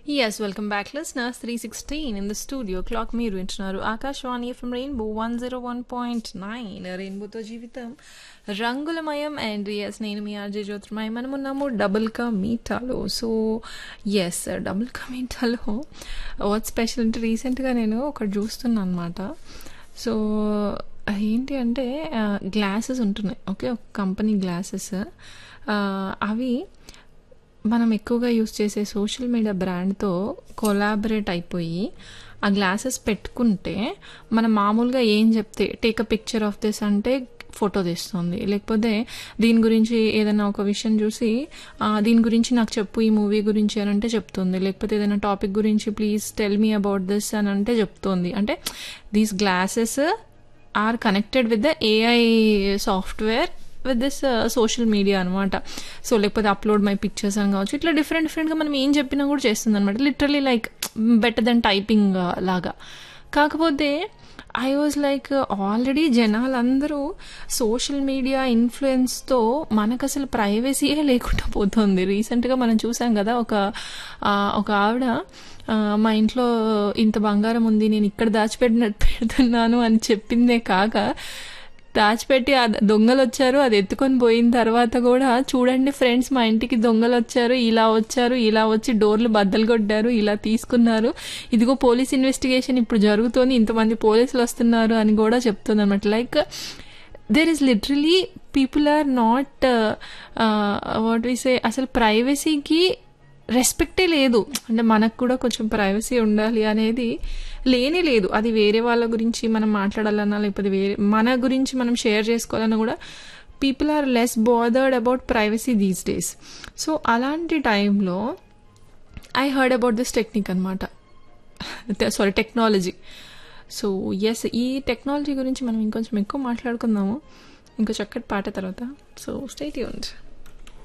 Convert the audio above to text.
Yes, welcome back, listeners. 316 in the studio. Clock మీరు వింటున్నారు Akashvani FM rainbow one zero one point nine రెయిన్బోతో జీవితం రంగులమయం అండ్ ఎస్ నేను మీ ఆర్జే జ్యోతిర్మయం మనం ఉన్నాము డబుల్ కా మీటాలో సో ఎస్ డబుల్ కా మీటాలో వాట్ స్పెషల్ అంటే రీసెంట్గా నేను ఒకటి చూస్తున్నాను అనమాట సో ఏంటి అంటే గ్లాసెస్ ఉంటున్నాయి ఓకే ఒక కంపెనీ గ్లాసెస్ అవి మనం ఎక్కువగా యూస్ చేసే సోషల్ మీడియా బ్రాండ్తో కొలాబరేట్ అయిపోయి ఆ గ్లాసెస్ పెట్టుకుంటే మనం మామూలుగా ఏం చెప్తే take a picture of this అంటే ఫోటో తీస్తుంది లేకపోతే దీని గురించి ఏదైనా ఒక విషయం చూసి దీని గురించి నాకు చెప్పు ఈ మూవీ గురించి అని అంటే చెప్తుంది లేకపోతే ఏదైనా టాపిక్ గురించి please tell me about this అని అంటే చెప్తుంది అంటే these glasses are connected with the AI software with this social media అనమాట సో లేకపోతే అప్లోడ్ మై పిక్చర్స్ అని కావచ్చు ఇట్లా డిఫరెంట్ డిఫరెంట్గా మనం ఏం చెప్పినా కూడా చేస్తుంది అనమాట literally like better then typing లాగా కాకపోతే ఐ వాజ్ లైక్ ఆల్రెడీ జనాలందరూ సోషల్ మీడియా ఇన్ఫ్లుయెన్స్తో మనకు అసలు ప్రైవసీయే లేకుండా పోతుంది రీసెంట్గా మనం చూసాం కదా ఒక ఒక ఆవిడ మా ఇంట్లో ఇంత బంగారం ఉంది నేను ఇక్కడ దాచిపెట్టిన పెడుతున్నాను అని చెప్పిందే కాక దాచిపెట్టి ఆ దొంగలు వచ్చారు అది ఎత్తుకొని పోయిన తర్వాత కూడా చూడండి ఫ్రెండ్స్ మా ఇంటికి దొంగలు వచ్చారు ఇలా వచ్చారు ఇలా వచ్చి డోర్లు బద్దలు కొట్టారు ఇలా తీసుకున్నారు ఇదిగో పోలీస్ ఇన్వెస్టిగేషన్ ఇప్పుడు జరుగుతోంది ఇంతమంది పోలీసులు వస్తున్నారు అని కూడా చెప్తుంది అనమాట like there is literally people are not what we say అసలు ప్రైవసీకి రెస్పెక్టే లేదు అంటే మనకు కూడా కొంచెం ప్రైవసీ ఉండాలి అనేది లేనే లేదు అది వేరే వాళ్ళ గురించి మనం మాట్లాడాలన్నా లేకపోతే వేరే మన గురించి మనం షేర్ చేసుకోవాలన్నా కూడా people are less bothered about privacy these days so అలాంటి టైంలో I heard about this technique అనమాట సారీ టెక్నాలజీ సో ఎస్ ఈ టెక్నాలజీ గురించి మనం ఇంకొంచెం ఎక్కువ మాట్లాడుకుందాము ఇంకో చక్కటి పాట తర్వాత సో స్టేట్ యూన్స్